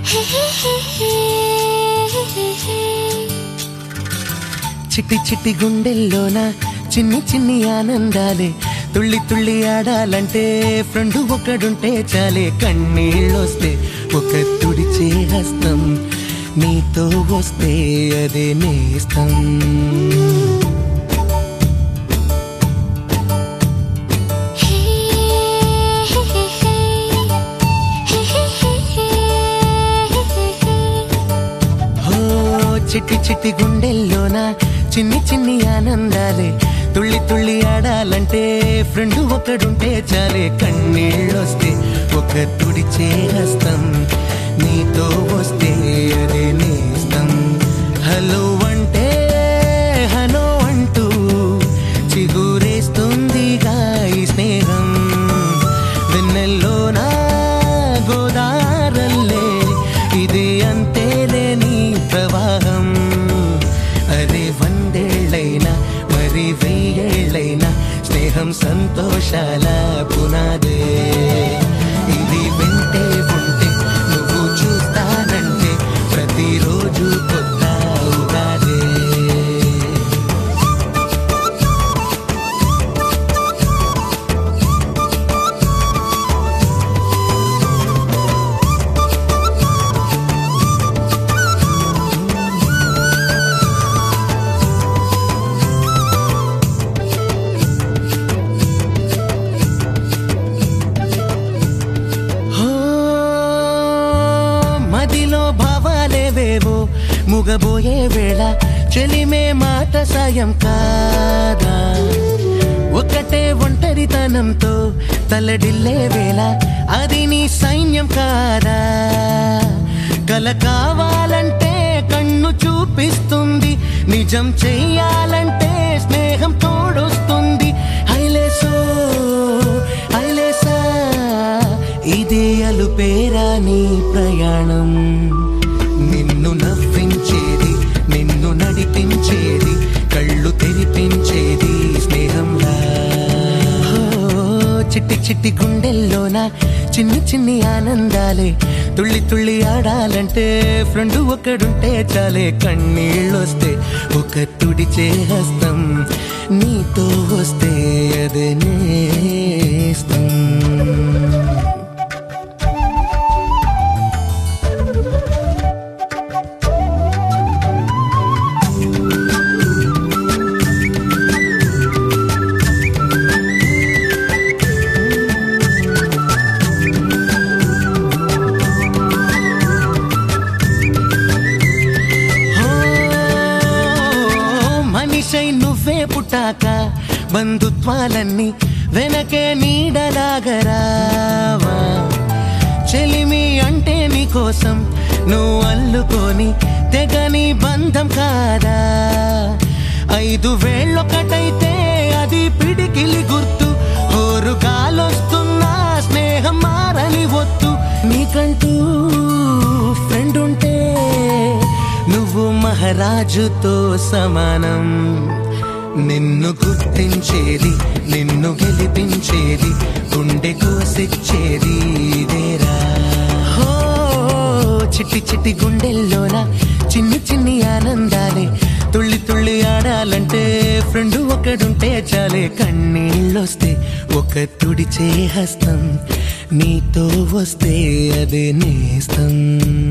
చిట్టి చిట్టి గుండెల్లోన చిన్ని చిన్ని ఆనందాలే తుళ్ళి తుళ్ళి ఆడాలంటే ఫ్రెండ్ ఒకడుంటే చాలే కన్నీళ్ళొస్తే ఒక తుడిచే హస్తం నీతో వస్తే అదే నేస్తం ఓ చిట్టి చిట్టి గుండెల్లోన చిన్ని చిన్ని ఆనందాలే తుళ్ళి తుళ్ళి ఆడాలంటే ఫ్రెండ్ ఒకడుంటే చాలే కన్నీళ్ళొస్తే ఒక తుడిచే హస్తం నీతో వస్తే అదే నేస్తం హలో అంటే హలో అంటూ చిగురేస్తుందిగా ఈ స్నేహం వెన్నెల్లోనా గోదారల్లే ఇది అంతేలే నీ ప్రవాహం అరే వందేళ్ళైనా మరి వెయ్యేళ్ళైనా స్నేహం సంతోషాల పునాదే ఇది వింటే ఉంటే నువ్వు చూస్తానంటే ప్రతిరోజు కొత్త ఉగాదే ఓ, మదిలో భావాలేవేవో ముగబోయే వేళ చెలిమే మాట సాయం కాదా ఒకటే ఒంటరితనంతో తలడిల్లే వేళ అది నీ సైన్యం కాదా కల కావాలంటే కన్ను చూపిస్తుంది నిజం చెయ్యాలంటే స్నేహం తోడొస్తుంది హైలేసో హైలేసా ఇది అలుపేరా నీ ప్రయాణం నిన్ను నవ్వించేది నిన్ను నడిపించేది కళ్ళు తెరిపించేది స్నేహంలా ఓ, చిట్టి చిట్టి గుండెల్లోన చిన్ని చిన్ని ఆనందాలే తుళ్ళి తుళ్ళి ఆడాలంటే ఫ్రెండ్ ఒకడుంటే చాలే కన్నీళ్ళొస్తే ఒక తుడిచే హస్తం నీతో వస్తే అదే నేస్తం ఓ, మనిషై నువ్వే పుట్టాక బంధుత్వాలన్నీ వెనకే నీడలాగరావా చెలిమి అంటే నీ కోసం నువ్వు అల్లుకొని తెగని బంధం కాదా ఐదు వేళ్ళొకటైతే అది పిడికిలి గుర్తు హోరు గాలొస్తున్నా స్నేహం మారని వద్దు నీకంటూ ఫ్రెండ్ ఉంటే నువ్వు మహారాజుతో సమానం నిన్ను గుర్తించేది నిన్ను గెలిపించేది గుండె కోసిచ్చేది ఇదేరా హో చిట్టి చిట్టి గుండెల్లోన చిన్ని చిన్ని ఆనందాలే తుళ్ళి తుళ్ళి ఆడాలంటే ఫ్రెండ్ ఒకడుంటే చాలే కన్నీళ్ళొస్తే ఒక తుడిచే హస్తం నీతో వస్తే అదే నేస్తం